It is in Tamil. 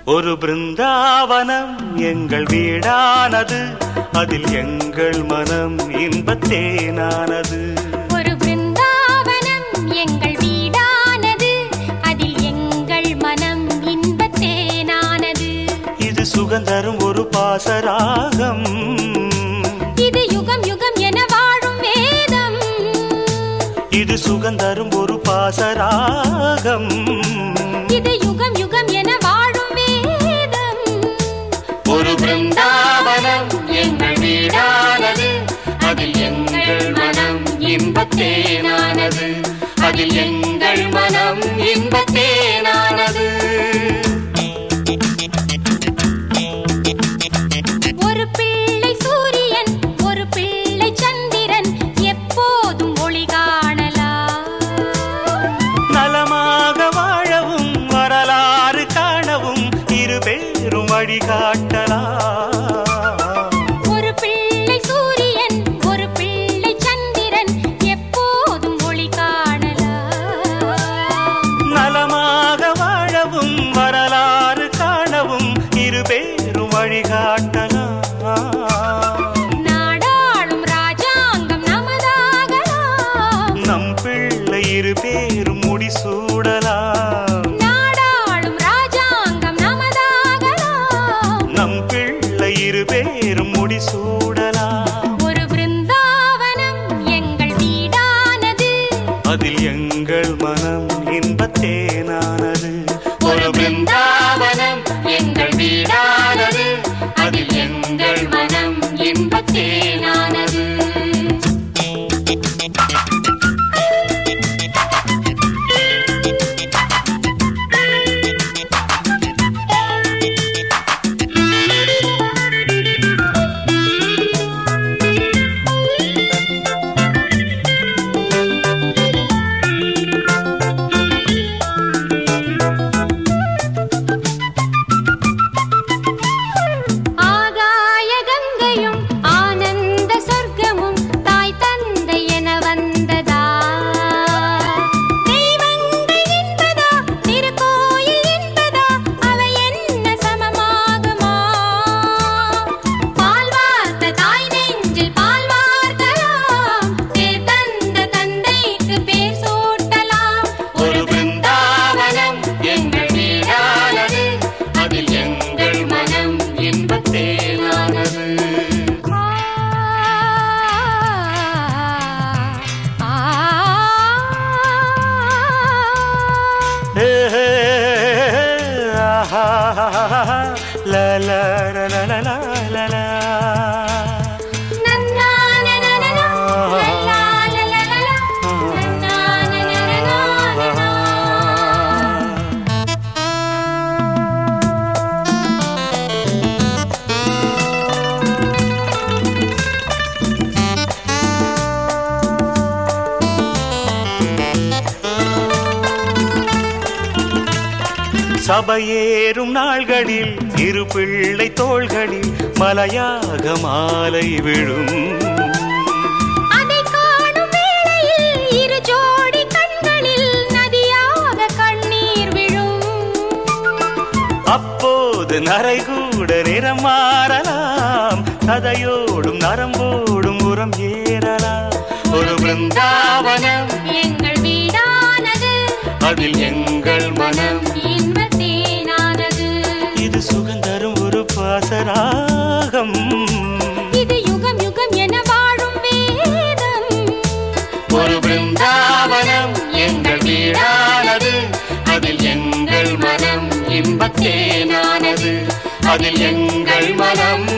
ஒரு பிருந்தாவனம் எங்கள் வீடானது அதில் எங்கள் மனம் இன்பத்தேனானது ஒரு பிருந்தாவனம் எங்கள் வீடானது அதில் எங்கள் மனம் இன்பத்தேனானது இது சுகந்தரும் ஒரு பாசராகம் இது யுகம் யுகம் என வாழும் வேதம் இது சுகந்தரும் ஒரு பாசராகம் இது யுகம் யுகம் என வாழும் வேதம் ஒரு பிருந்தாவனம் எங்கள் வீடானது அதில் எங்கள் மனம் இன்பத்தேனானது அதில் எங்கள் மனம் இன்பத்தேனானது ஒரு பிள்ளை சூரியன் ஒரு பிள்ளை சந்திரன் எப்போதும் ஒளி காணலாம் நலமாக வாழவும் வரலாறு காணவும் இரு பேரும் வழிகாட்டலாம் ஒரு பிள்ளை சூரியன் ஒரு பிள்ளை சந்திரன் எப்போதும் ஒளி காணலாம் நலமாக வாழவும் வரலாறு காணவும் இரு பேரும் வழிகாட்டலாம் நாடாளும் ராஜாங்கம் நமதாகலாம் நம் பிள்ளை இரு பேரும் முடிசூடலாம் நாடாளும் ராஜாங்கம் நமதாகலாம் நம் பிள்ளை இரு பேரும் முடிசூடலாம் ஒரு பிருந்தாவனம் எங்கள் வீடானது அதில் எங்கள் மனம் இன்பத்தேனானது ஒரு பிருந்தாவனம் எங்கள் வீடானது அதில் எங்கள் மனம் இன்பத்தேனானது ஆகாய கங்கையும் ஆனந்த சொர்க்கமும் தாய் தந்தை என வந்ததா தெய்வங்கள் என்பதா திருக்கோயில் என்பதா அவை என்ன சமமாகுமா பால் வார்த்த தாய் நெஞ்சில் பால் வார்க்கலாம் பேர் தந்த தந்தைக்கு பேர் சூட்டலாம் ஒரு பிருந்தாவனம் எங்கள் வீடானது அதில் எங்கள் மனம் இன்பத்தேனானது ஹே, ஹே, ஆஹா, லா, லா, லா, லா, லா, லா, லா, லா. சபையேறும் நாள்களில் இரு பிள்ளை தோள்களில் மலையாக மாலை விழும் அதை காணும் வேளையில் இரு ஜோடி கண்களில் நதியாக கண்ணீர் விழும் அப்போது நரைகூட நிறம் மாறலாம் சதையோடும் நரம்போடும் உரம் ஏறலாம் ஒரு பிருந்தாவனம் எங்கள் வீடானது அதில் எங்கள் மனம் இன்பத்தேனானது இது சுகந்தரும் ஒரு பாசராகம் இது யுகம் யுகம் என வாழும் வேதம் ஒரு பிருந்தாவனம் எங்கள் வீடானது அதில் எங்கள் மனம் இன்பத்தேனானது அதில் எங்கள் மனம்